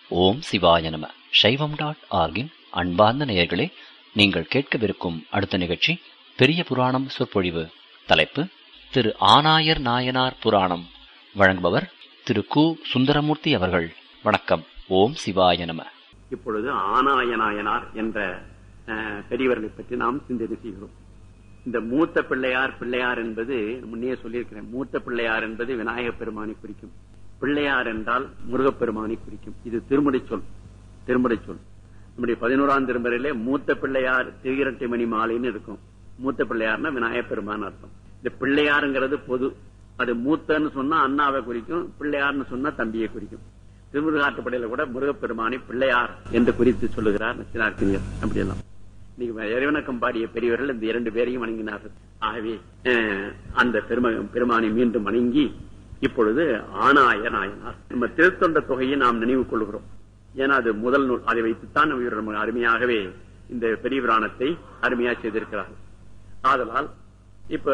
ஓம் சிவாய நம சைவம் டாட் ஆர்கின் அன்பார்ந்த நேயர்களே நீங்கள் கேட்கவிருக்கும் அடுத்த நிகழ்ச்சி பெரிய புராணம் சொற்பொழிவு தலைப்பு திரு ஆனாயர் நாயனார் புராணம் வழங்குபவர் திரு கு சுந்தரமூர்த்தி அவர்கள் வணக்கம் ஓம் சிவாய நம இப்பொழுது ஆனாயநாயனார் என்ற அஹ், பெரியவர்களை பற்றி நாம் சிந்தனை செய்கிறோம் இந்த மூத்த பிள்ளையார் பிள்ளையார் என்பது முன்னே சொல்லியிருக்கிறேன் மூத்த பிள்ளையார் என்பது விநாயகப் பெருமானை குறிக்கும் பிள்ளையார் என்றால் முருகப்பெருமானை குறிக்கும் இது திருமுறை சொல் திருமுறை சொல் நம்முடைய பதினோராம் திருமுறையிலே மூத்த பிள்ளையார் திருகிரட்டை மணி மாலைன்னு இருக்கும் மூத்த பிள்ளையார்னா விநாயகப் பெருமான் அர்த்தம் இந்த பிள்ளையாருங்கிறது பொது அது மூத்தன்னு சொன்னா அண்ணாவை குறிக்கும் பிள்ளையார்னு சொன்னா தம்பியை குறிக்கும் திருமுருகாட்டுப்படையில கூட முருகப்பெருமானை பிள்ளையார் என்று குறித்து சொல்லுகிறார் நச்சினார்க்கினியர் அப்படியெல்லாம் இன்னைக்கு இறைவணக்கம் பாடிய பெரியவர்கள் இந்த இரண்டு பேரையும் வணங்கினார்கள் ஆகவே அஹ், அந்த பெரும பெருமானை மீண்டும் வணங்கி இப்பொழுது ஆனாய நாயனார் நம்ம திருத்தொண்ட தொகையை நாம் நினைவு கொள்கிறோம் ஏன்னா அது முதல் நூல் அதை வைத்துத்தான் நம்ம இவர் நமக்கு அருமையாகவே இந்த பெரிய புராணத்தை அருமையா செய்திருக்கிறார்கள் ஆதலால் இப்ப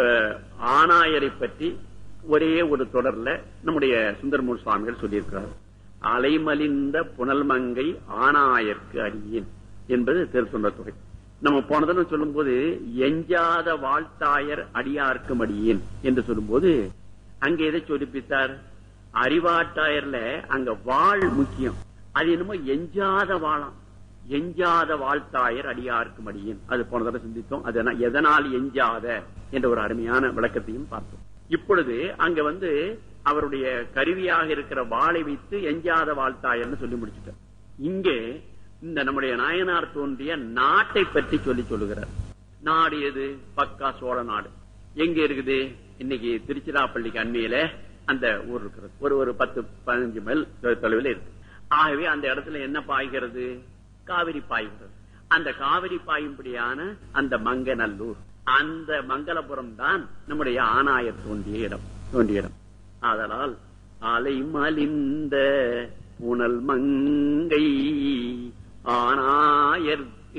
ஆனாயரை பற்றி ஒரே ஒரு தொடர்ல நம்முடைய சுந்தரமூர் சுவாமிகள் சொல்லியிருக்கிறார் அலைமலிந்த புனல்மங்கை ஆனாயர்க்கு அடியேன் என்பது திருத்தொண்ட தொகை நம்ம போனதுன்னு சொல்லும்போது எஞ்சாத வாழ்த்தாயர் அடியார்க்கும் அடியேன் என்று சொல்லும்போது அங்க எதை சொல்லிப்பித்தார் அறிவாட்டாயர்ல அங்க வாழ் முக்கியம் அது என்னமோ எஞ்சாத வாழாம் எஞ்சாத வாழ்த்தாயர் அடியார்க்கும் அடியேன் அது போன தடவை சிந்தித்தோம் அது என்ன- எதனால் எஞ்சாத என்ற ஒரு அருமையான விளக்கத்தையும் பார்த்தோம் இப்பொழுது அங்க வந்து அவருடைய கருவியாக இருக்கிற வாளை வைத்து எஞ்சாத வாழ்த்தாயர்னு சொல்லி முடிச்சுட்டார் இங்கே இந்த நம்முடைய நாயனார் தோன்றிய நாட்டை பற்றி சொல்லி சொல்லுகிறார் நாடு எது பக்கா சோழ நாடு எங்க இருக்குது இன்னைக்கு திருச்சிராப்பள்ளிக்கு அண்மையில அந்த ஊர் இருக்கிறது ஒரு ஒரு பத்து பதினஞ்சு மைல் தொலைவில் இருக்கு ஆகவே அந்த இடத்துல என்ன பாய்கிறது காவிரி பாய்கிறது அந்த காவிரி பாயும்படியான அந்த மங்கநல்லூர் அந்த மங்களபுரம் தான் நம்முடைய ஆனாயர் தோன்றிய இடம் தோன்றிய இடம் ஆதலால் அலை மலிந்த புனல் மங்கை ஆனாயர்க்கு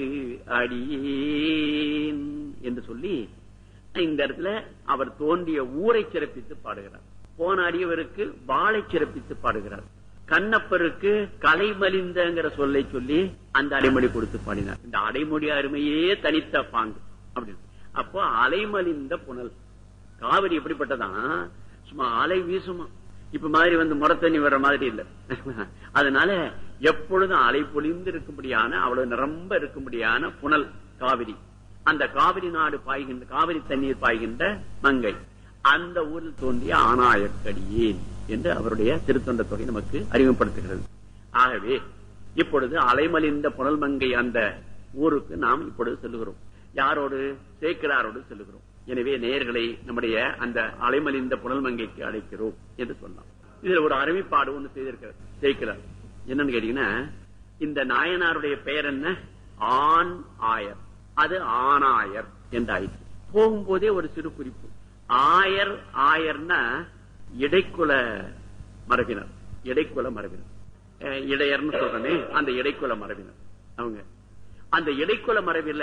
அடியேன் என்று சொல்லி இந்த இடத்துல அவர் தோன்றிய ஊரை சிறப்பித்து பாடுகிறார் போன அடியவருக்கு வாளை சிறப்பித்து பாடுகிறார் கண்ணப்பருக்கு கலைமலிந்தங்கிற சொல்லை சொல்லி அந்த அடைமொழி கொடுத்து பாடினார் இந்த அடைமொழி அருமையே தனித்த பாங்கு அப்படின்னு அப்போ அலைமலிந்த புனல் காவிரி எப்படிப்பட்டதான் சும்மா அலை வீசுமா இப்ப மாதிரி வந்து முறத்தண்ணி வர்ற மாதிரி இல்ல அதனால எப்பொழுதும் அலை பொழிந்து இருக்கும்படியான அவ்வளவு நிரம்ப இருக்கும்படியான புனல் காவிரி அந்த காவிரி நாடு பாய்கின்ற காவிரி தண்ணீர் பாய்கின்ற மங்கை அந்த ஊரில் தோன்றிய ஆனாயக்கடியேன் என்று அவருடைய திருத்தொண்ட தொகை நமக்கு அறிமுகப்படுத்துகிறது ஆகவே இப்பொழுது அலைமலிந்த புனல் மங்கை அந்த ஊருக்கு நாம் இப்பொழுது செல்லுகிறோம் யாரோடு சேக்கிராரோடு செல்லுகிறோம் எனவே நேயர்களை நம்முடைய அந்த அலைமலிந்த புனல் மங்கைக்கு அழைக்கிறோம் என்று சொல்லலாம் இதுல ஒரு அறிவிப்பாடு ஒண்ணு செய்திருக்கிறார் சேக்கிரார் என்னன்னு கேட்டீங்கன்னா இந்த நாயனாருடைய பெயர் என்ன ஆண் ஆயர் அது ஆணாயர் என்று ஆயிற்று போகும்போதே ஒரு சிறு குறிப்பு ஆயர் ஆயர்னா இடைக்குல மரபினர் இடைக்குல மரபினர் அஹ் இடையர்னு சொல்றனே அந்த இடைக்குல மரபினர் அவங்க அந்த இடைக்குல மரபில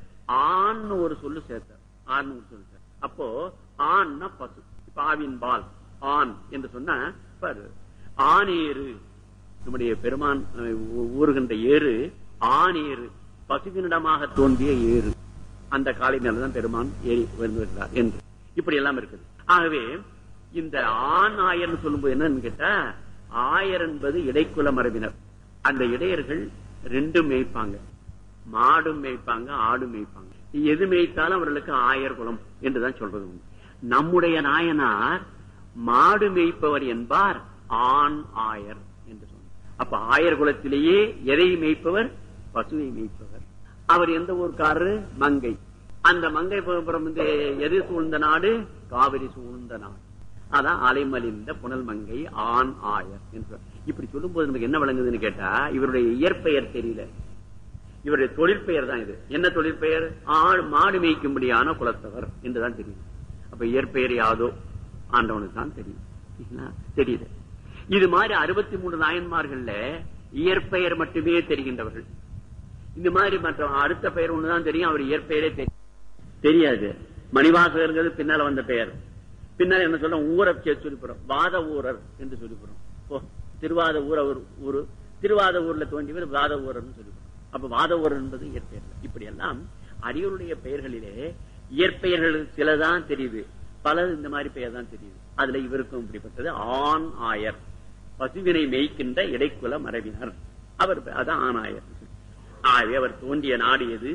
ஆண்னு ஒரு சொல்லு சேர்த்தார் ஆண் ஒரு சொல்லு சேர்த்தார். அப்போ ஆண்னா பசு இப்ப ஆவின் பால் ஆண் என்று சொன்னா பாரு ஆணேறு நம்முடைய பெருமான் அஹ், ஊ- ஊறுகின்ற ஏறு ஆணேறு பசுவினிடமாக தோன்றிய ஏறு அந்த காலை மேலதான் பெருமான் ஏறி வருகிறார் என்று இப்படி எல்லாம் இருக்குது ஆகவே இந்த ஆண் ஆயர்னு சொல்லும்போது என்னன்னு கேட்டா ஆயர் என்பது இடைக்குல மரபினர் அந்த இடையர்கள் ரெண்டும் மேய்ப்பாங்க மாடும் மேய்ப்பாங்க ஆடும் மேய்ப்பாங்க எது மேய்த்தாலும் அவர்களுக்கு ஆயர் குலம் என்றுதான் சொல்றது உண்டு. நம்முடைய நாயனார் மாடு மேய்ப்பவர் என்பார் ஆண் ஆயர் என்று சொன்னார் அப்ப ஆயர் குலத்திலேயே எதை மேய்ப்பவர் பசுவை மேய்ப்பவர் அவர் எந்த ஊர்க்காரரு மங்கை அந்த மங்கை புறம் வந்து எது சூழ்ந்த நாடு காவிரி சூழ்ந்த நாடு அதான் அலைமலிந்த புனல் மங்கை ஆண் ஆயர் என்று இப்படி சொல்லும்போது நமக்கு என்ன விளங்குதுன்னு கேட்டா இவருடைய இயற்பெயர் தெரியல இவருடைய தொழிற்பெயர் தான் இது என்ன தொழிற்பெயர் ஆடு மாடு மேய்க்கும்படியான குலத்தவர் என்றுதான் தெரியும் அப்ப இயற்பெயர் யாதோ ஆண்டவனுக்கு தான் தெரியும் சரிங்களா? தெரியல இது மாதிரி அறுபத்தி மூணு நாயன்மார்கள்ல இயற்பெயர் மட்டுமே தெரிகின்றவர்கள் இந்த மாதிரி மற்ற அடுத்த பெயர் ஒண்ணுதான் தெரியும் அவர் இயற்பெயரே தெரியும் தெரியாது மணிவாசகர்ங்கிறது பின்னால வந்த பெயர் பின்னால என்ன சொல்ல ஊரை சேர்த்து சொல்லிப்புறோம் வாத ஊரர் என்று சொல்லிப்புறோம் ஓ திருவாத ஊர ஊரு திருவாத ஊர்ல தோன்றியவர் வாத ஊரர்னு சொல்லுவோம் அப்ப வாத ஊரர் என்பது இயற்பெயர் இப்படி எல்லாம் அடியோருடைய பெயர்களிலே இயற்பெயர்கள் சிலதான் தெரியுது பல இந்த மாதிரி பெயர் தான் தெரியுது அதுல இவருக்கும் இப்படிப்பட்டது ஆண் ஆயர் பசுவினை மேய்க்கின்ற இடைக்குல மரபினர் அவர் பெ- அதான் ஆணாயர் ஆகவே அவர் தோன்றிய நாடு எது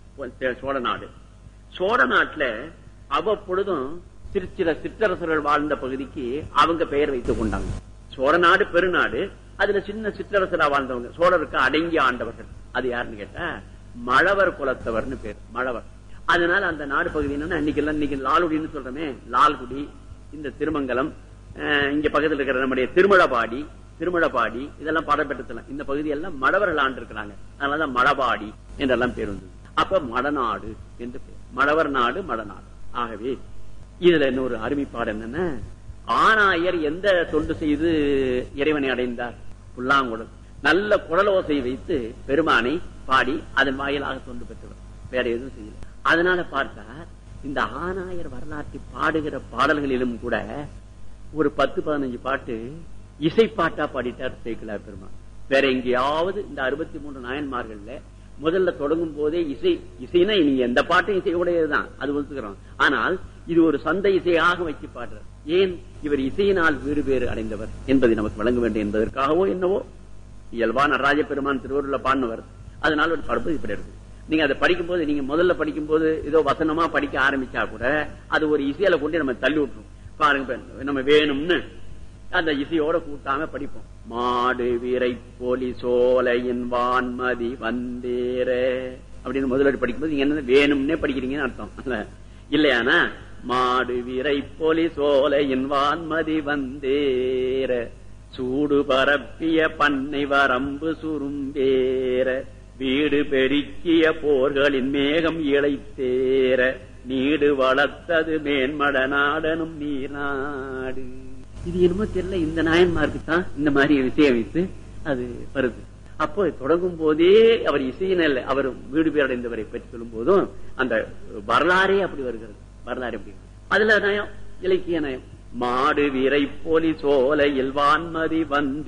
சோழ நாடு சோழ நாட்டுல அவ்வப்பொழுதும் திருச்சில சிற்றரசர்கள் வாழ்ந்த பகுதிக்கு அவங்க பெயர் வைத்துக் கொண்டாங்க சோழ நாடு பெருநாடு அதுல சின்ன சிற்றரசரா வாழ்ந்தவங்க சோழருக்கு அடங்கி ஆண்டவர்கள் அது யாருன்னு கேட்டா மழவர் குலத்தவர்னு பேர் மழவர் அதனால அந்த நாடு பகுதி என்னன்னா இன்னைக்கு எல்லாம் இன்னைக்கு லால்குடின்னு சொல்றோமே லால்குடி இந்த திருமங்கலம் அஹ், இங்க பக்கத்துல இருக்கிற நம்முடைய திருமழபாடி திருமழபாடி இதெல்லாம் பாடப்பெற்றலாம் இந்த பகுதி எல்லாம் மழவர்கள் ஆண்டு இருக்கிறாங்க அதனாலதான் மழபாடி என்றெல்லாம் பேர் வந்தது அப்ப மடநாடு என்று பேர் மழவர் நாடு மடநாடு ஆகவே இதுல இன்னொரு அருமைப்பாடு என்னன்னா ஆனாயர் எந்த தொண்டு செய்து இறைவனை அடைந்தார் புல்லாங்குழல் நல்ல குழலோசை வைத்து பெருமானை பாடி அதன் வாயிலாக தொண்டு பெற்றவர் வேற எதுவும் செய்யல அதனால பார்த்தா இந்த ஆனாயர் வரலாற்றை பாடுகிற பாடல்களிலும் கூட ஒரு பத்து பதினஞ்சு பாட்டு இசைப்பாட்டா பாடிட்டார் சேக்கிலார் பெருமான் வேற எங்கேயாவது இந்த அறுபத்தி மூன்று நாயன்மார்கள்ல முதல்ல தொடங்கும் போதே இசை இசைனா நீங்க எந்த பாட்டும் இசையுடையதுதான் அது ஒத்துக்கிறோம் ஆனால் இது ஒரு சந்த இசையாக வச்சு பாடுறார் ஏன் இவர் இசையினால் வீடு பேறு அடைந்தவர் என்பதை நமக்கு வழங்க வேண்டும் என்பதற்காகவோ என்னவோ இயல்பா நடராஜ பெருமான் திருவருள்ல பாடினவர் அதனால ஒரு படுப்பு இப்படி இருக்கு நீங்க அதை படிக்கும் போது நீங்க முதல்ல படிக்கும் போது ஏதோ வசனமா படிக்க ஆரம்பிச்சா கூட அது ஒரு இசையில கொண்டு நம்ம தள்ளி விட்டுரும் பாருங்க இப்ப நம்ம வேணும்னு அந்த இசையோட கூட்டாம படிப்போம் மாடு வீரை போலி சோலையின் வான்மதி வந்தேர அப்படின்னு முதல்ல படிக்கும்போது நீங்க என்ன வேணும்னே படிக்கிறீங்கன்னு அர்த்தம் இல்ல இல்லையானா மாடு வீரை போலி சோலையின் வான்மதி வந்தேர சூடு பரப்பிய பண்ணை வரம்பு சுரும்பேர வீடு பெருக்கிய போர்களின் மேகம் இழைத்தேர நீடு வளர்த்தது மேன்மட நாடனும் நீர்நாடு இது என்னமோ தெரியல இந்த நாயன்மாருக்கு தான் இந்த மாதிரி விஷயம் வைத்து அது வருது அப்போ தொடங்கும் போதே அவர் இசையினல் அவர் வீடு பேரடைந்தவரை பற்றி சொல்லும் போதும் அந்த வரலாறே அப்படி வருகிறது வரலாறு அப்படி அதுல நயம் இலக்கிய நயம் மாடு வீரை போலி சோலையில் வான்மதி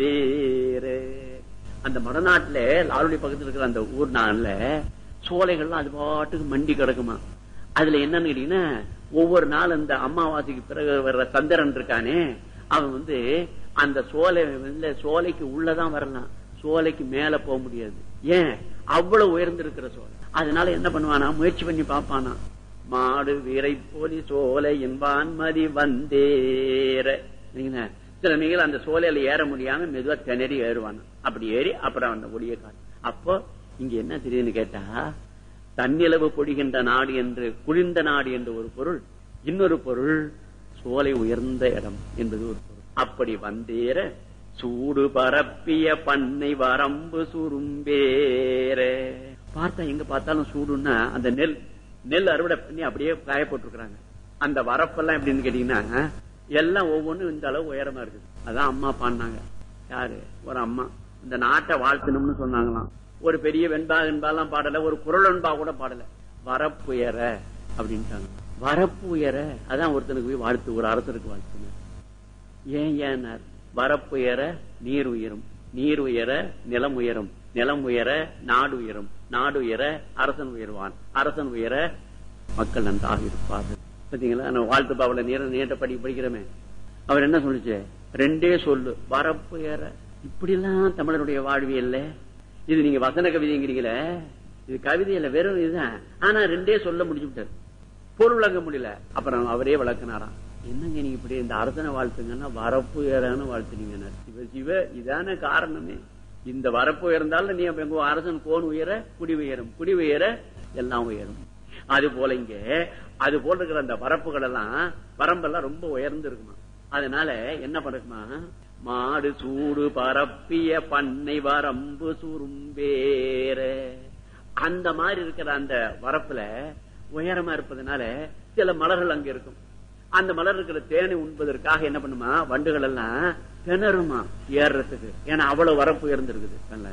வந்தேரே அந்த மடநாட்டுல லாலுடி பக்கத்துல இருக்கிற அந்த ஊர் நாள்ல சோலைகள்லாம் அது பாட்டுக்கு மண்டி கிடக்குமா அதுல என்னன்னு கேட்டீங்கன்னா ஒவ்வொரு நாள் அந்த அமாவாசைக்கு பிறகு வர்ற சந்திரன் இருக்கானே அவன் வந்து அந்த சோலை வந்து சோலைக்கு உள்ளதான் வரலாம் சோலைக்கு மேல போக முடியாது ஏன் அவ்வளவு உயர்ந்திருக்கிற சோலை அதனால என்ன பண்ணுவானா முயற்சி பண்ணி பார்ப்பானா மாடு வீரை போலி சோலை என்பான் மதி வந்தேற சரிங்களா? சில மிகள் அந்த சோலையில ஏற முடியாம மெதுவா திணறி ஏறுவான் அப்படி ஏறி அப்புறம் அந்த ஒளிய காட்டு அப்போ இங்க என்ன தெரியுதுன்னு கேட்டா தன்னிலவு பொழிகின்ற நாடு என்று குளிர்ந்த நாடு என்று ஒரு பொருள் இன்னொரு பொருள் சோலை உயர்ந்த இடம் என்பது ஒரு பொருள் அப்படி வந்தேற சூடு பரப்பிய பண்ணை வரம்பு சுரும்பேற பார்த்தா எங்க பார்த்தாலும் சூடுன்னா அந்த நெல் நெல் அறுவடை பண்ணி அப்படியே காய போட்டிருக்கிறாங்க அந்த வரப்பெல்லாம் எப்படின்னு கேட்டீங்கன்னா எல்லாம் ஒவ்வொன்றும் இந்த அளவு உயரமா இருக்குது அதான் அம்மா பாடினாங்க யாரு ஒரு அம்மா இந்த நாட்டை வாழ்த்தணும்னு சொன்னாங்களாம் ஒரு பெரிய வெண்பா வெண்பாலாம் பாடல ஒரு குரல் வெண்பா கூட பாடல வரப்புயர அப்படின்ட்டாங்க வரப்பு உயர அதான் ஒருத்தனுக்கு போய் வாழ்த்து ஒரு அரசருக்கு வாழ்த்துனார் ஏன் ஏன்னார் வரப்புயர நீர் உயரும் நீர் உயர நிலம் உயரும் நிலம் உயர நாடு உயரும் நாடு உயர அரசன் உயர்வான் அரசன் உயர மக்கள் நன்றாக இருப்பார்கள் பாத்தீங்களா நம்ம வாழ்த்து பாவல நீர நீட்ட படி படிக்கிறோமே அவர் என்ன சொல்லுச்சு ரெண்டே சொல்லு வரப்புயர இப்படி எல்லாம் தமிழருடைய வாழ்வியல்ல இது நீங்க வசன கவிதைங்கிறீங்களே இது கவிதையில வெறும் இதுதான் ஆனா ரெண்டே சொல்ல முடிச்சு விட்டாரு பொருள் விளங்க முடியல அப்புறம் அவரே விளக்குனாராம் என்னங்க நீங்க இப்படி இந்த அரசனை வாழ்த்துங்கன்னா வரப்பு ஏறான்னு வாழ்த்துனீங்க சிவ சிவ இதான காரணமே இந்த வரப்பு உயர்ந்தாலும் நீ அப்ப எங்க அரசன் கோன் உயர குடி உயரும் குடி உயர எல்லாம் உயரும் அது போல இங்க அது போல இருக்கிற அந்த வரப்புகள் எல்லாம் வரம்பெல்லாம் ரொம்ப உயர்ந்து இருக்குமா அதனால என்ன பண்ணுமா மாடு சூடு பரப்பிய பண்ணை வரம்பு சுரும்பேற அந்த மாதிரி இருக்கிற அந்த வரப்புல உயரமா இருப்பதனால சில மலர்கள் அங்க இருக்கும் அந்த மலர் இருக்கிற தேனை உண்பதற்காக என்ன பண்ணுமா வண்டுகள் எல்லாம் திணறுமா ஏறுறதுக்கு ஏன்னா அவ்வளவு வரப்பு உயர்ந்திருக்குது நல்ல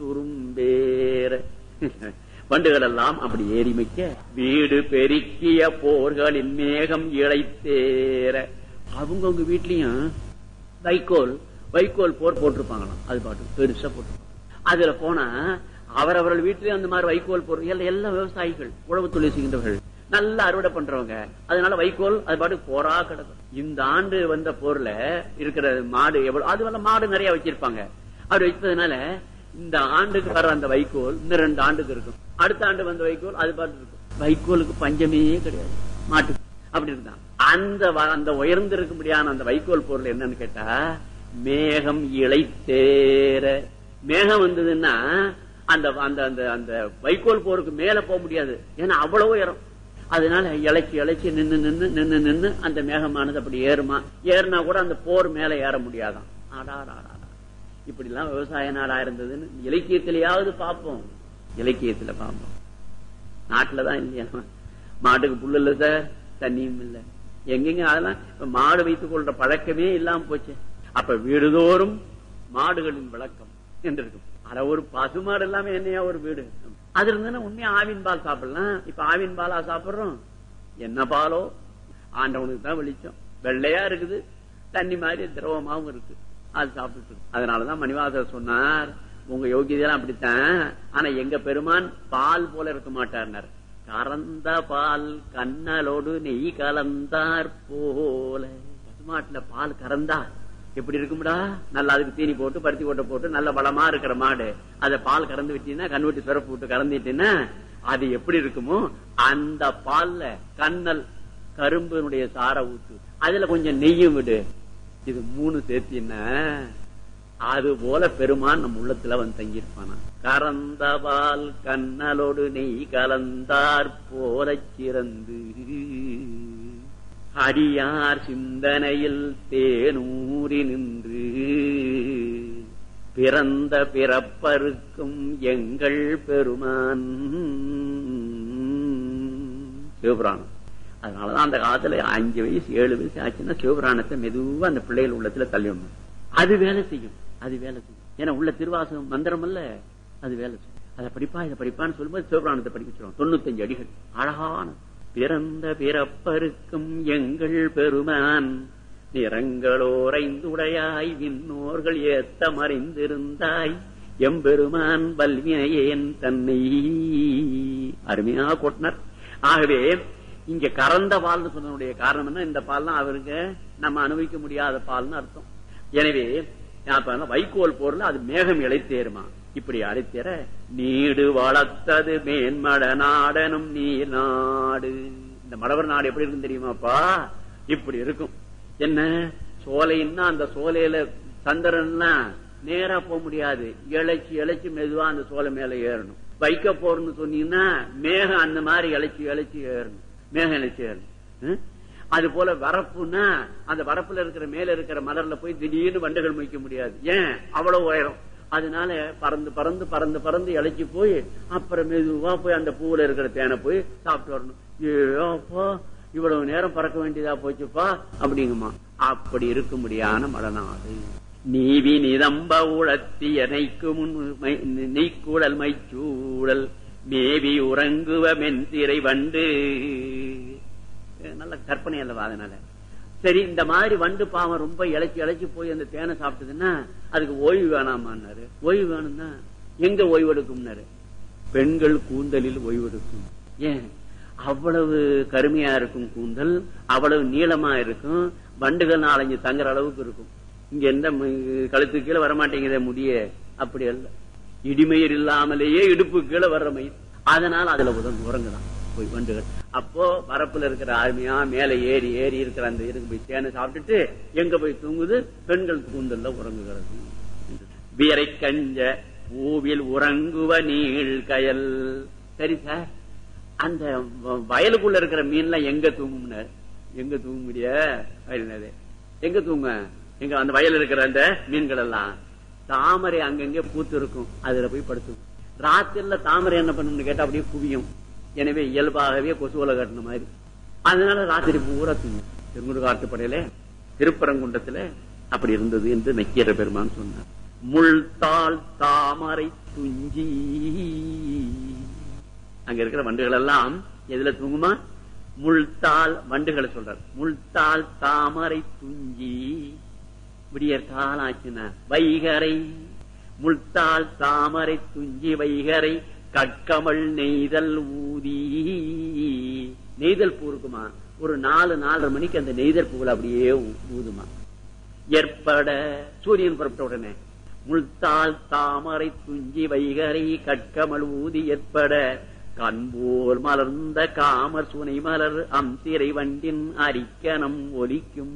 சுரும்பேற வண்டுகள் எல்லாம் அப்படி ஏறிமைக்க வீடு பெருக்கிய போர்களின் மேகம் இழைத்தேற அவங்கவுங்க வீட்லயும் வைக்கோல் வைக்கோல் போர் போட்டிருப்பாங்களாம் அது பாட்டு பெருசா போட்டிருப்பாங்க அதுல போனா அவரவர்கள் வீட்டிலேயே அந்த மாதிரி வைக்கோல் பொருள் எல்லாம் எல்லாம் விவசாயிகள் உழவு தொழில் செய்கின்றவர்கள் நல்லா அறுவடை பண்றவங்க அதனால வைக்கோல் அது பாட்டுக்கு போரா கிடக்கும் இந்த ஆண்டு வந்த போர்ல இருக்கிற மாடு எவ்வளவு அது வந்து மாடு நிறைய வச்சிருப்பாங்க அப்படி வச்சதுனால இந்த ஆண்டுக்கு வர அந்த வைக்கோல் இந்த ரெண்டு ஆண்டுக்கு இருக்கும் அடுத்த ஆண்டு வந்த வைக்கோல் அது பாட்டு இருக்கும் வைக்கோலுக்கு பஞ்சமே கிடையாது மாட்டுக்கு அப்படி இருந்தான் அந்த வ- அந்த உயர்ந்திருக்கும்படியான அந்த வைக்கோல் பொருள் என்னன்னு கேட்டா மேகம் இழைத்தேர மேகம் வந்ததுன்னா அந்த அந்த அந்த அந்த வைக்கோல் போருக்கு மேல போக முடியாது ஏன்னா அவ்வளவு உயரம் அதனால இழைச்சி இழைச்சி நின்னு நின்னு நின்னு நின்னு அந்த மேகமானது அப்படி ஏறுமா ஏறினா கூட அந்த போர் மேல ஏற முடியாதாம் ஆடாடாடா இப்படி எல்லாம் விவசாய நாடா இருந்ததுன்னு இலக்கியத்திலேயாவது பார்ப்போம் இலக்கியத்துல பார்ப்போம் நாட்டுலதான் இல்லையா மாட்டுக்கு புல்லு இல்ல சார் தண்ணியும் இல்ல எங்கெங்க அதெல்லாம் இப்ப மாடு வைத்துக் கொள்ற பழக்கமே இல்லாம போச்சு அப்ப வீடுதோறும் மாடுகளின் விளக்கம் என்று இருக்கும் அட ஒரு பசுமாடு எல்லாமே என்னையா ஒரு வீடு அது இருந்தா உண்மையா ஆவின் பால் சாப்பிடலாம் இப்ப ஆவின் பாலா சாப்பிடுறோம் என்ன பாலோ ஆண்டவனுக்கு தான் வெளிச்சம் வெள்ளையா இருக்குது தண்ணி மாதிரி திரவமாவும் இருக்கு அது சாப்பிட்டு இருக்கு. அதனாலதான் மணிவாசர் சொன்னார் உங்க யோகியதெல்லாம் அப்படித்தான் ஆனா எங்க பெருமான் பால் போல இருக்க மாட்டார்னார் கறந்த பால் கண்ணலோடு நெய் கலந்தார் போல பசுமாட்டுல பால் கறந்தா எப்படி இருக்கும்டா நல்லா அதுக்கு தீனி போட்டு பருத்தி கொட்டை போட்டு நல்ல பலமா இருக்கிற மாடு அத பால் கறந்து விட்டீங்கன்னா கண்வெட்டி சிறப்பு விட்டு கறந்துட்டீங்கன்னா அது எப்படி இருக்குமோ அந்த பால்ல கண்ணல் கரும்பினுடைய சார ஊத்து அதுல கொஞ்சம் நெய்யும் விடு இது மூணு சேர்த்தின்னா அது போல பெருமான் நம்ம உள்ளத்துல வந்து தங்கியிருப்பானா கறந்த பால் கண்ணலோடு நெய் கலந்தார் போல சிறந்து அடியார் சிந்தனையில் தேனூறி நின்று பிறந்த பிறப்பருக்கும் எங்கள் பெருமான் சிவபுராணம் அதனாலதான் அந்த காலத்துல அஞ்சு வயசு ஏழு வயசு ஆச்சுன்னா சிவபுராணத்தை மெதுவா அந்த பிள்ளைகள் உள்ளத்துல தள்ளிடணும் அது வேலை செய்யும் அது வேலை செய்யும் ஏன்னா உள்ள திருவாசகம் மந்திரம் அல்ல அது வேலை செய்யும் அதை படிப்பா இதை படிப்பான்னு சொல்லும்போது சிவபுராணத்தை படிக்க வச்சிருவோம் தொண்ணூத்தஞ்சு அடிகள் அழகான பிறந்த பிறப்பருக்கும் எங்கள் பெருமான் நிறங்களோரைந்துடையாய் விண்ணோர்கள் ஏத்த மறைந்திருந்தாய் எம்பெருமான் வல்வினையேன் தன்னை அருமையா கொட்டினார் ஆகவே இங்க கறந்த பால்னு சொன்னதுடைய காரணம் என்ன இந்த பால்லாம் அவருக்கு நம்ம அனுபவிக்க முடியாத பால்னு அர்த்தம் எனவே அப்ப வைக்கோல் பொருள் அது மேகம் இழைத்தேருமா இப்படி அழைத்தேற நீடு வளர்த்தது மேன்மட நாடனும் நீர் நாடு இந்த மடவர் நாடு எப்படி இருக்கும் தெரியுமாப்பா இப்படி இருக்கும் என்ன சோலைன்னா அந்த சோலையில சந்திரன்னா நேரா போக முடியாது இழைச்சி இழைச்சி மெதுவா அந்த சோலை மேல ஏறணும் வைக்க போறன்னு சொன்னீங்கன்னா மேகம் அந்த மாதிரி இழைச்சி இழைச்சி ஏறணும் மேகம் இழைச்சி ஏறணும் ம்? அது போல வரப்புன்னா அந்த வரப்புல இருக்கிற மேல இருக்கிற மலர்ல போய் திடீர்னு வண்டுகள் மொய்க்க முடியாது ஏன் அவ்வளவு உயரம் அதனால பறந்து பறந்து பறந்து பறந்து இழைச்சி போய் அப்புறம் மெதுவா போய் அந்த பூவுல இருக்கிற தேனை போய் சாப்பிட்டு வரணும் ஏ அப்பா இவ்வளவு நேரம் பறக்க வேண்டியதா போச்சுப்பா அப்படிங்குமா அப்படி இருக்கும்படியான மலநாடு நீவி நிதம்ப உழத்திய நெய்க்கு முன் மை- நெய்க்கூடல் மைச்சூடல் மேவி உறங்குவ மென்திரை வண்டு நல்ல கற்பனை அல்லவா அதனால சரி இந்த மாதிரி வண்டு பாவம் ரொம்ப இழைச்சி இழைச்சி போய் அந்த தேனை சாப்பிட்டதுன்னா அதுக்கு ஓய்வு வேணாமான்னாரு ஓய்வு வேணும்னா எங்க ஓய்வெடுக்கும்னாரு பெண்கள் கூந்தலில் ஓய்வெடுக்கும் ஏன் அவ்வளவு கருமையா இருக்கும் கூந்தல் அவ்வளவு நீளமா இருக்கும் வண்டுகள் நாலஞ்சு தங்குற அளவுக்கு இருக்கும் இங்க எந்த ம- கழுத்து கீழே வரமாட்டேங்குதே முடிய அப்படி அல்ல இடிமயிர் இல்லாமலேயே இடுப்பு கீழே வர்ற மயிர் அதனால அதுல உதங்க உறங்குதான் போய் வண்டுகள் அப்போ வரப்புல இருக்கிற ஆர்மியா மேல ஏறி ஏறி இருக்கிற அந்த இருக்கு போய் தேனை சாப்பிட்டுட்டு எங்க போய் தூங்குது பெண்கள் கூந்தல்ல உறங்குகிறது வீரை கஞ்ச பூவில் உறங்குவ நீள் கயல் சரி சார் அந்த வ- வயலுக்குள்ள இருக்கிற மீன்லாம் எங்க தூங்கும்னாரு எங்க தூங்க முடிய அப்படின்னாரு எங்க தூங்க எங்க அந்த வயல் இருக்கிற அந்த மீன்கள் எல்லாம் தாமரை அங்கங்க பூத்து இருக்கும் அதுல போய் படுத்து ராத்திரில தாமரை என்ன பண்ணும்னு கேட்டா அப்படியே குவியும் எனவே இயல்பாகவே கொசுவலை கட்டின மாதிரி அதனால ராத்திரி பூரா தூங்கும் திருமுரு காட்டுப்படையில திருப்பரங்குன்றத்துல அப்படி இருந்தது என்று நக்கீர பெருமான் சொன்னார் முள்தாள் தாமரை துஞ்சி அங்க இருக்கிற வண்டுகள் எல்லாம் எதுல தூங்குமா முள்தாள் வண்டுகளை சொல்றார் முள்தாள் தாமரை துஞ்சி விடியற் காலாச்சுன்னா வைகரை முள்தாள் தாமரை துஞ்சி வைகரை கற்கமல் நெய்தல் ஊதி நெய்தல் பூ இருக்குமா ஒரு நாலு நாலரை மணிக்கு அந்த நெய்தல் பூவில் அப்படியே ஊ- ஊதுமா ஏற்பட சூரியன் புறப்பட்ட உடனே முள்தாள் தாமரை துஞ்சி வைகரை கற்கமல் ஊதி ஏற்பட கண்போல் மலர்ந்த காமர் சுனை மலர் அம்சிறை வண்டின் அரிக்கனம் ஒலிக்கும்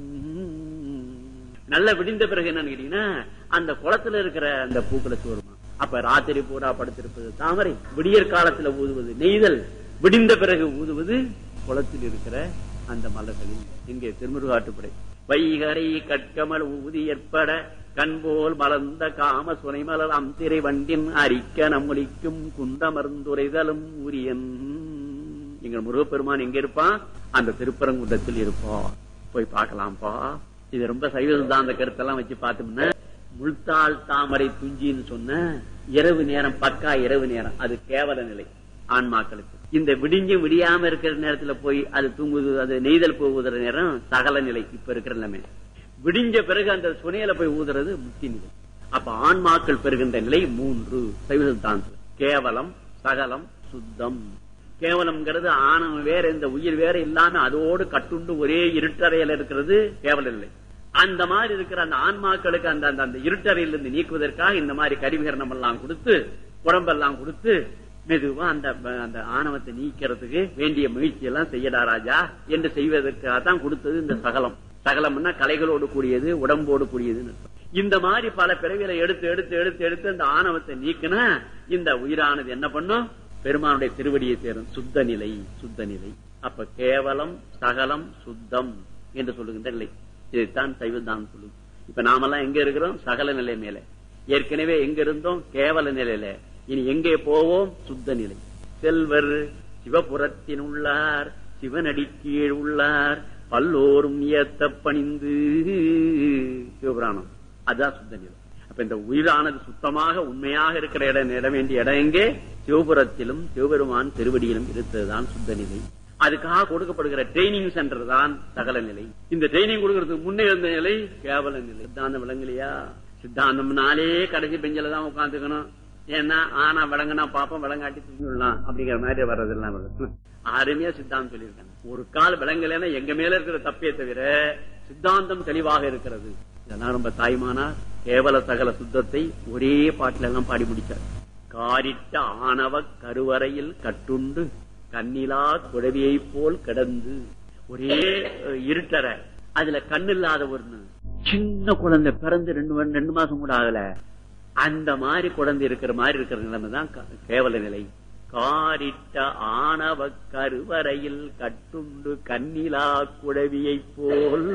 நல்ல விடிந்த பிறகு என்னன்னு கேட்டீங்கன்னா அந்த குளத்துல இருக்கிற அந்த பூக்களை சோறுமா அப்ப ராத்திரி பூரா படுத்திருப்பது தாமரை விடியற் காலத்துல ஊதுவது நெய்தல் விடிந்த பிறகு ஊதுவது குளத்தில் இருக்கிற அந்த மலர்களில் இங்கே திருமுருகாட்டுப்படை வைகரை கற்கமல் ஊதி ஏற்பட கண்போல் மலர்ந்த காம சுனை மலர் அம்சிறை வண்டின் அரிக்க நம்மொலிக்கும் குண்டமர்ந்துரைதலும் உரியன் எங்கள் முருகப்பெருமான் எங்க இருப்பான் அந்த திருப்பரங்குன்றத்தில் இருப்பான் போய் பார்க்கலாம்ப்பா இது ரொம்ப சைவ சித்தாந்த கருத்தெல்லாம் வச்சு பார்த்தோம்னா முள்தாள் தாமரை துஞ்சின்னு சொன்ன இரவு நேரம் பக்கா இரவு நேரம் அது கேவல நிலை ஆன்மாக்களுக்கு இந்த விடிஞ்சும் விடியாம இருக்கிற நேரத்துல போய் அது தூங்குது அது நெய்தல் போய் ஊதுற நேரம் சகல நிலை இப்ப இருக்கிற நிலைமை விடிஞ்ச பிறகு அந்த சுனையில போய் ஊதுறது முக்தி நிலை அப்ப ஆன்மாக்கள் பெறுகின்ற நிலை மூன்று சைவ சித்தாந்தம் கேவலம் சகலம் சுத்தம் கேவலம்ங்கிறது ஆணவம் வேற இந்த உயிர் வேற இல்லாம அதோடு கட்டுண்டு ஒரே இருட்டறையில இருக்கிறது கேவல நிலை அந்த மாதிரி இருக்கிற அந்த ஆன்மாக்களுக்கு அந்த அந்த- அந்த இருட்டறையிலிருந்து நீக்குவதற்காக இந்த மாதிரி கருவிகரணம் எல்லாம் கொடுத்து உடம்பெல்லாம் கொடுத்து மெதுவா அந்த அந்த ஆணவத்தை நீக்கிறதுக்கு வேண்டிய முயற்சி எல்லாம் செய்யடா ராஜா என்று செய்வதற்காக தான் கொடுத்தது இந்த சகலம் சகலம்னா கலைகளோடு கூடியது உடம்போடு கூடியதுன்னு அர்த்தம். இந்த மாதிரி பல பிறவிகளை எடுத்து எடுத்து எடுத்து எடுத்து அந்த ஆணவத்தை நீக்கினா இந்த உயிரானது என்ன பண்ணும் பெருமானுடைய திருவடியை சேரும் சுத்த நிலை சுத்த நிலை அப்ப கேவலம் சகலம் சுத்தம் என்று சொல்லுகின்ற நிலை இதைத்தான் சைவதான் சொல்லுது இப்ப நாமெல்லாம் எங்க இருக்கிறோம் சகல நிலை மேல ஏற்கனவே எங்க இருந்தோம் கேவல நிலையில இனி எங்கே போவோம் சுத்த நிலை செல்வர் சிவபுரத்தின் உள்ளார் சிவனடி கீழ் உள்ளார் பல்லோரும் ஏத்த பணிந்து சிவபுராணம் அதுதான் சுத்த நிலை அப்ப இந்த உயிரானது சுத்தமாக உண்மையாக இருக்கிற இடம் இட வேண்டிய இடம் எங்கே சிவபுரத்திலும் சிவபெருமான் திருவடியிலும் இருந்ததுதான் சுத்த நிலை அதுக்காக கொடுக்கப்படுகிற ட்ரைனிங் சென்டர் தான் சகல நிலை இந்த ட்ரைனிங் கொடுக்கறதுக்கு முன்னே இருந்த நிலை கேவல நிலை சித்தாந்தம் விளங்கலையா சித்தாந்தம்னாலே கடைசி பெஞ்சில தான் உட்காந்துக்கணும் ஏன்னா ஆனா விளங்குனா பாப்போம் விளங்காட்டி தூங்கிடலாம் அப்படிங்கிற மாதிரி வர்றதெல்லாம் வருது அருமையா சித்தாந்தம் சொல்லியிருக்காங்க ஒரு கால் விளங்கலைன்னா எங்க மேல இருக்கிற தப்பே தவிர சித்தாந்தம் தெளிவாக இருக்கிறது இதெல்லாம் ரொம்ப தாய்மானா கேவல சகல சுத்தத்தை ஒரே பாட்டில எல்லாம் பாடி முடிச்சார் காரிட்ட ஆணவ கருவறையில் கட்டுண்டு கண்ணிலா குழவியை போல் கிடந்து ஒரே அஹ், இருட்டற அதுல கண்ணு இல்லாத ஒண்ணு சின்ன குழந்தை பிறந்து ரெண்டு வ- ரெண்டு மாசம் கூட ஆகல அந்த மாதிரி குழந்தை இருக்கிற மாதிரி இருக்கிற நிலைமை தான் க- கேவல நிலை காரிட்ட ஆணவ கருவறையில் கட்டுண்டு கண்ணிலா குழவியை போல்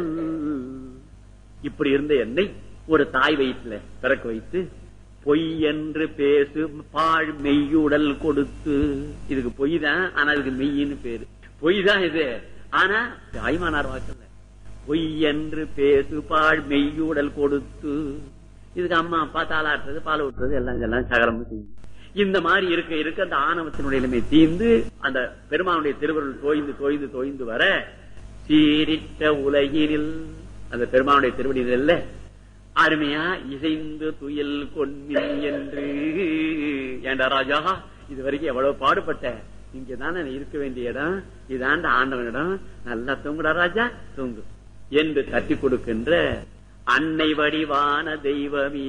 இப்படி இருந்த என்னை ஒரு தாய் வயிற்றுல பிறக்க வைத்து பொய் என்று பேசு பாழ் மெய்யுடல் கொடுத்து இதுக்கு பொய் தான் ஆனா இதுக்கு மெய்யின்னு பேரு பொய் தான் இது ஆனா தாய்மானார் வாக்கல்ல பொய் என்று பேசு பாழ் மெய்யுடல் கொடுத்து இதுக்கு அம்மா அப்பா தாளாட்டுறது பால் ஊட்டுறது எல்லாம் இதெல்லாம் சகலம் செய்யும் இந்த மாதிரி இருக்க இருக்க அந்த ஆணவத்தினுடைய நிலைமை தீர்ந்து அந்த பெருமானுடைய திருவருள் தோய்ந்து தோய்ந்து தோய்ந்து வர சீரிட்ட உலகினில் அந்த பெருமானுடைய திருவடியில அருமையா இசைந்து துயில் கொன்மின் என்று ஏண்டா ராஜா இது வரைக்கும் எவ்வளவு பாடுபட்ட இங்க தானே இருக்க வேண்டிய இடம் இதாண்ட ஆண்டவனிடம் நல்லா தூங்குடா ராஜா தூங்கு என்று தட்டி கொடுக்கின்ற அன்னை வடிவான தெய்வமே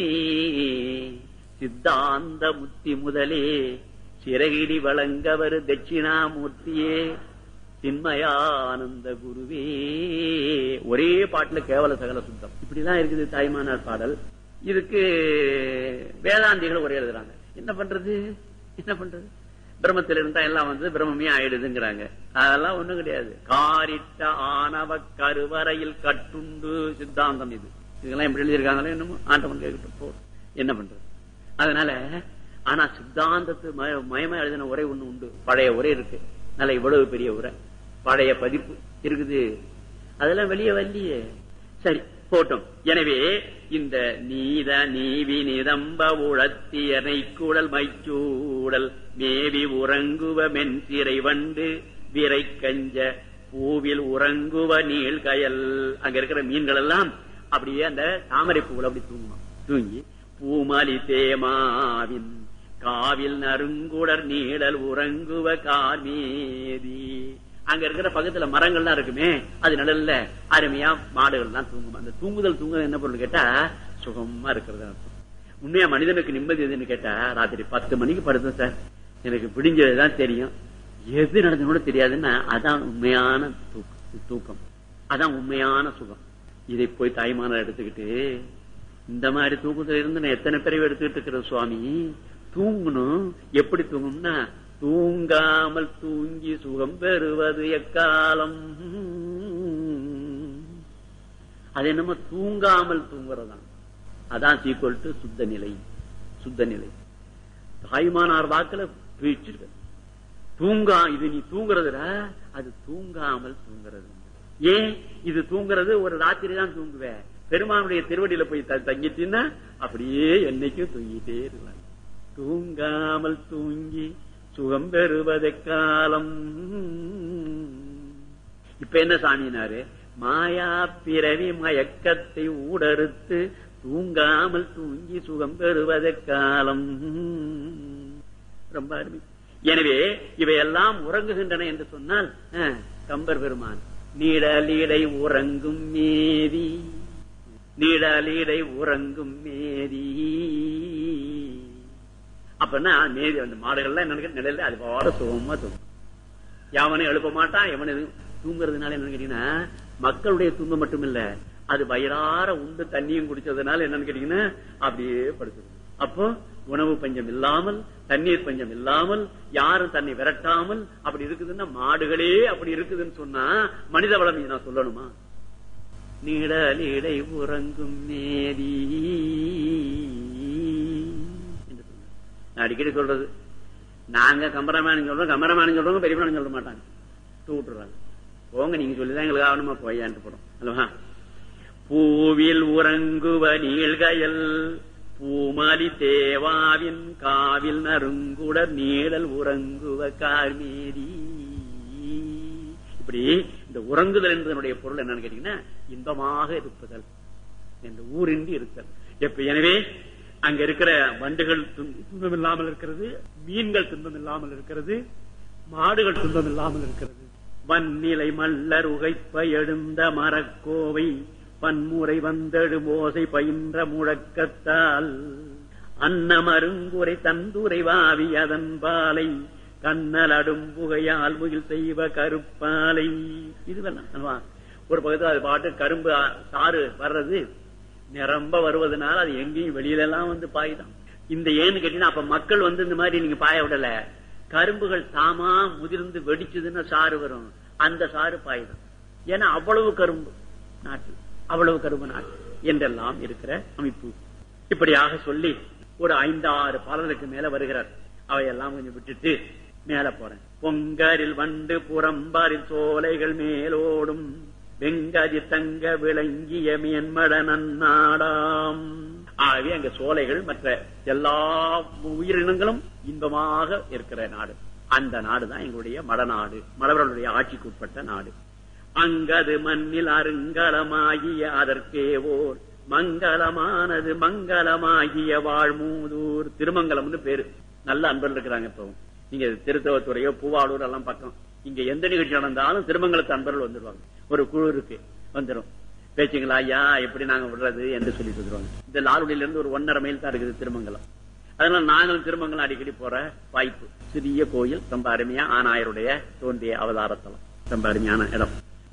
சித்தாந்த முத்தி முதலே சிறகிடி வழங்கவர் தட்சிணாமூர்த்தியே சின்மயானந்த குருவே ஒரே பாட்டுல கேவல சகல சுத்தம் இப்படிதான் இருக்குது தாய்மானார் பாடல் இதுக்கு வேதாந்திகள் ஒரே எழுதுறாங்க என்ன பண்றது என்ன பண்றது பிரம்மத்தில் இருந்தா எல்லாம் வந்து பிரம்மமே ஆயிடுதுங்கிறாங்க அதெல்லாம் ஒண்ணும் கிடையாது காரிட்ட ஆணவ கருவறையில் கட்டுண்டு சித்தாந்தம் இது இதெல்லாம் எப்படி எழுதியிருக்காங்களோ என்னமோ ஆண்டவன் கேட்கட்டும் போ என்ன பண்றது அதனால ஆனா சித்தாந்தத்து மய- மயமா எழுதின உரை ஒண்ணு உண்டு பழைய உரை இருக்கு நல்ல இவ்வளவு பெரிய உரை பழைய பதிப்பு இருக்குது அதெல்லாம் வெளியே வரலையே சரி போட்டோம் எனவே இந்த நீத நீவி நிதம்ப உழத்தியனை கூடல் மைச்சூடல் மேவி உறங்குவ மென்சிறை வண்டு விரை கஞ்ச பூவில் உறங்குவ நீள்கயல் அங்க இருக்கிற மீன்கள் எல்லாம் அப்படியே அந்த தாமரை பூவில் அப்படி தூங்குமா தூங்கி பூமலி தேமாவின் காவில் நறுங்குடர் நீடல் உறங்குவ கார்மேதி அங்க இருக்கிற பக்கத்துல மரங்கள்லாம் இருக்குமே அது நிழல்ல அருமையா மாடுகள் தான் தூங்கும் அந்த தூங்குதல் தூங்குதல் என்ன பொருள் கேட்டா சுகமா இருக்கிறது அர்த்தம் உண்மையா மனிதனுக்கு நிம்மதி எதுன்னு கேட்டா ராத்திரி பத்து மணிக்கு படுத்தேன் சார் எனக்கு பிடிஞ்சதுதான் தெரியும் எது நடந்து கூட தெரியாதுன்னா அதான் உண்மையான தூக்கம் தூக்கம் அதான் உண்மையான சுகம் இதை போய் தாய்மானர் எடுத்துக்கிட்டு இந்த மாதிரி தூக்கத்துல இருந்து நான் எத்தனை பேரை எடுத்துக்கிட்டு இருக்கிற சுவாமி தூங்கணும் எப்படி தூங்கணும்னா தூங்காமல் தூங்கி சுகம் பெறுவது எக்காலம் அது என்னமோ தூங்காமல் தூங்குறதான் அதான் சீக்குவல் டு சுத்த நிலை சுத்த நிலை தாய்மானார் வாக்குல பிரிச்சிருக்க தூங்கா இது நீ தூங்குறதுல அது தூங்காமல் தூங்குறது ஏன் இது தூங்குறது ஒரு ராத்திரி தான் தூங்குவேன் பெருமானுடைய திருவடியில போய் தங்கிட்டீங்கன்னா அப்படியே என்னைக்கும் தூங்கிட்டே இருக்கலாம் தூங்காமல் தூங்கி சுகம் பெறுவதை காலம் இப்ப என்ன சாமினாரு மாயா பிறவி மயக்கத்தை ஊடறுத்து தூங்காமல் தூங்கி சுகம் பெறுவதை காலம் ரொம்ப அருமை எனவே இவையெல்லாம் உறங்குகின்றன என்று சொன்னால் கம்பர் பெருமான் நீடலீடை உறங்கும் மேதி நீடலீடை உறங்கும் மேதி அப்படின்னா மேதி அந்த மாடுகள்லாம் என்ன நிலையில அது பாட சுகமா தூங்கும் யாவனையும் எழுப்ப மாட்டான் எவனை தூங்குறதுனால என்னன்னு கேட்டீங்கன்னா மக்களுடைய துன்பம் மட்டும் இல்ல அது வயிறார உண்டு தண்ணியும் குடிச்சதுனால என்னன்னு கேட்டீங்கன்னா அப்படியே படுத்துது அப்போ உணவு பஞ்சம் இல்லாமல் தண்ணீர் பஞ்சம் இல்லாமல் யாரும் தன்னை விரட்டாமல் அப்படி இருக்குதுன்னா மாடுகளே அப்படி இருக்குதுன்னு சொன்னா மனித வளம் நான் சொல்லணுமா நீடலீடை உறங்கும் மேரி நான் அடிக்கடி சொல்றது நாங்க கம்பரமான சொல்றோம் கம்பரமான சொல்றவங்க பெரியமான சொல்ல மாட்டாங்க விட்டுறாங்க போங்க நீங்க சொல்லிதான் எங்களுக்கு ஆகணுமா போயான்ட்டு போறோம் அல்லவா பூவில் உறங்குவ நீள்கயல் பூமலி தேவாவின் காவில் நறுங்குடர் நீடல் உறங்குவ கார்மேரி இப்படி இந்த உறங்குதல் என்பதனுடைய பொருள் என்னன்னு கேட்டீங்கன்னா இன்பமாக இருப்பதல் என்று ஊரின்றி இருத்தல் எப்ப எனவே அங்க இருக்கிற வண்டுகள் துன்பம் இல்லாமல் இருக்கிறது மீன்கள் துன்பம் இல்லாமல் இருக்கிறது மாடுகள் துன்பம் இல்லாமல் இருக்கிறது வன்னிலை மல்லர் உகைப்ப எழுந்த மரக்கோவை பன்முறை வந்தெழு மோசை பயின்ற முழக்கத்தால் அன்னமருங்குரை தந்துரை வாவி அதன் பாலை கண்ணலடும் புகையால் முகில் செய்வ கருப்பாலை இதுவெல்லாம் ஒரு பக்கத்தில் அது பாட்டு கரும்பு சாறு வர்றது நிரம்ப வருவதனால அது எங்கேயும் வெளியில எல்லாம் வந்து பாய்தான் இந்த ஏன்னு கேட்டீங்கன்னா அப்ப மக்கள் வந்து இந்த மாதிரி நீங்க பாய விடல கரும்புகள் தாமா முதிர்ந்து வெடிச்சதுன்னா சாறு வரும் அந்த சாறு பாயுதான் ஏன்னா அவ்வளவு கரும்பு நாட்டு அவ்வளவு கரும்பு நாட்டு என்றெல்லாம் இருக்கிற அமைப்பு இப்படியாக சொல்லி ஒரு ஐந்தாறு பாடலுக்கு மேல வருகிறார் அவையெல்லாம் கொஞ்சம் விட்டுட்டு மேல போறேன் பொங்கரில் வண்டு புறம்பாரில் சோலைகள் மேலோடும் வெங்கதி தங்க விளங்கிய மேன்மட நன்னாடாம் ஆகவே அங்க சோலைகள் மற்ற எல்லா உயிரினங்களும் இன்பமாக இருக்கிற நாடு அந்த நாடுதான் எங்களுடைய மடநாடு மடவர்களுடைய ஆட்சிக்கு உட்பட்ட நாடு அங்கது மண்ணில் அருங்கலமாகிய அதற்கே ஓர் மங்களமானது மங்களமாகிய வாழ்மூதூர் திருமங்கலம்னு பேரு நல்ல அன்பர்கள் இருக்கிறாங்க இப்பவும் நீங்க திருத்தவத்துறையோ பூவாளூர் எல்லாம் பக்கம் இங்க எந்த நிகழ்ச்சி நடந்தாலும் திருமங்கலத்து அன்பர்கள் வந்துடுவாங்க ஒரு குழு இருக்கு வந்துடும் பேச்சுங்களா ஐயா எப்படி நாங்க விடுறது என்று சொல்லி சொல்லுவாங்க இந்த லால்குடியில இருந்து ஒரு ஒன்னரை மைல் தான் இருக்குது திருமங்கலம் அதனால நாங்களும் திருமங்கலம் அடிக்கடி போற வாய்ப்பு சிறிய கோயில் ரொம்ப அருமையா ஆனாயருடைய தோன்றிய அவதாரத்தலம் ரொம்ப அருமையான இடம்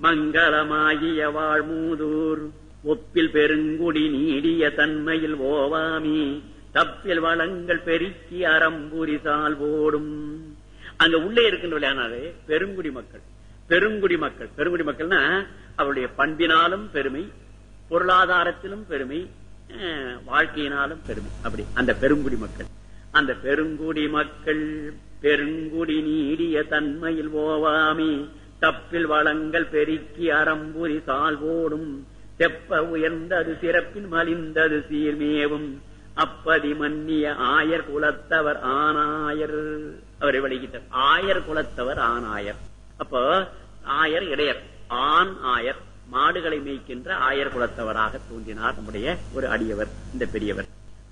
மங்களமாகிய வாழ்மூதூர் ஒப்பில் பெருங்குடி நீடிய தன்மையில் ஓவாமி தப்பில் வளங்கள் பெருக்கி அறம்புரி சால்வோடும் அங்க உள்ளே இருக்கின்ற விளையாடாரு பெருங்குடி மக்கள் பெருங்குடி மக்கள் பெருங்குடி மக்கள்னா அவருடைய பண்பினாலும் பெருமை பொருளாதாரத்திலும் பெருமை வாழ்க்கையினாலும் பெருமை அப்படி அந்த பெருங்குடி மக்கள் அந்த பெருங்குடி மக்கள் பெருங்குடி நீடிய தன்மையில் ஓவாமி தப்பில் வளங்கள் பெருக்கி அறம்புரி சால்வோடும் செப்ப உயர்ந்தது சிறப்பின் மலிந்தது சீர்மேவும் அப்பதி மன்னிய ஆயர் குலத்தவர் ஆனாயர் அவரை வழிகிட்டார் ஆயர் குலத்தவர் ஆனாயர் அப்போ ஆயர் இடையர் ஆண் ஆயர் மாடுகளை மேய்க்கின்ற ஆயர் குலத்தவராக தோன்றினார் நம்முடைய ஒரு அடியவர் இந்த பெரியவர்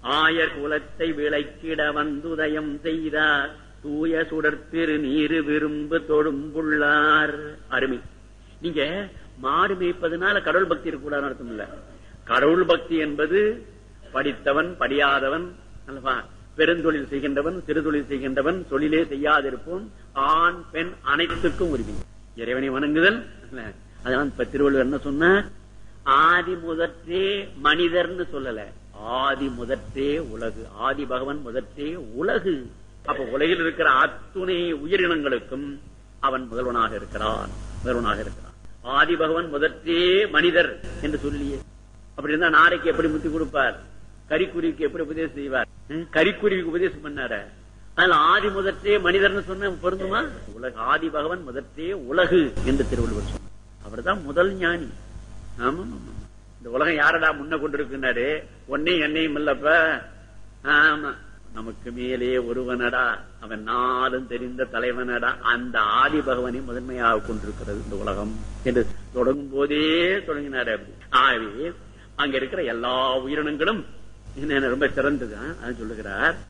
ஆயர் குலத்தை விளைக்கிட வந்துதயம் செய்தார் தூய சுடர்த்திரு நீரு விரும்பு தொடும்புள்ளார் அருமை நீங்க மாடு மேய்ப்பதனால கடவுள் பக்தி இருக்கக்கூடாது அர்த்தம் இல்ல கடவுள் பக்தி என்பது படித்தவன் படியாதவன் அல்லவா பெருந்தொழில் செய்கின்றவன் சிறுதொழில் செய்கின்றவன் தொழிலே செய்யாதிருப்போம் ஆண் பெண் அனைத்துக்கும் உரிமை இறைவனை வணங்குதல் இல்ல. அதனால இப்ப திருவள்ளுவர் என்ன சொன்னார் ஆதி முதற்றே மனிதர்னு சொல்லல ஆதி முதற்றே உலகு ஆதி பகவன் முதற்றே உலகு அப்ப உலகில் இருக்கிற அத்துணை உயிரினங்களுக்கும் அவன் முதல்வனாக இருக்கிறான் முதல்வனாக இருக்கிறான் ஆதி பகவன் முதற்றே மனிதர் என்று சொல்லியே அப்படி இருந்தா நாரைக்கு எப்படி முத்தி கொடுப்பார் கரிக்குருவிக்கு எப்படி உபதேசம் செய்வார் ஹம்? கரிக்குருவிக்கு உபதேசம் பண்ணார அதனால ஆதி முதற்றே மனிதர்னு சொன்ன பொருந்துமா உலக ஆதி பகவன் முதற்றே உலகு என்று திருவள்ளுவர் சொன்னார் அவர்தான் முதல் ஞானி ஆமா ஆமா, ஆமா. இந்த உலகம் யாரடா முன்ன கொண்டிருக்குன்னாரு ஒன்னையும் என்னையும் இல்லப்ப ஆமா நமக்கு மேலே ஒருவனடா அவன் நாளும் தெரிந்த தலைவனடா அந்த ஆதி பகவனை முதன்மையாக கொண்டிருக்கிறது இந்த உலகம் என்று தொடங்கும் போதே தொடங்கினாரு அப்படி ஆகவே அங்க இருக்கிற எல்லா உயிரினங்களும் என்ன ரொம்ப சிறந்தது அது சொல்லுகிறார்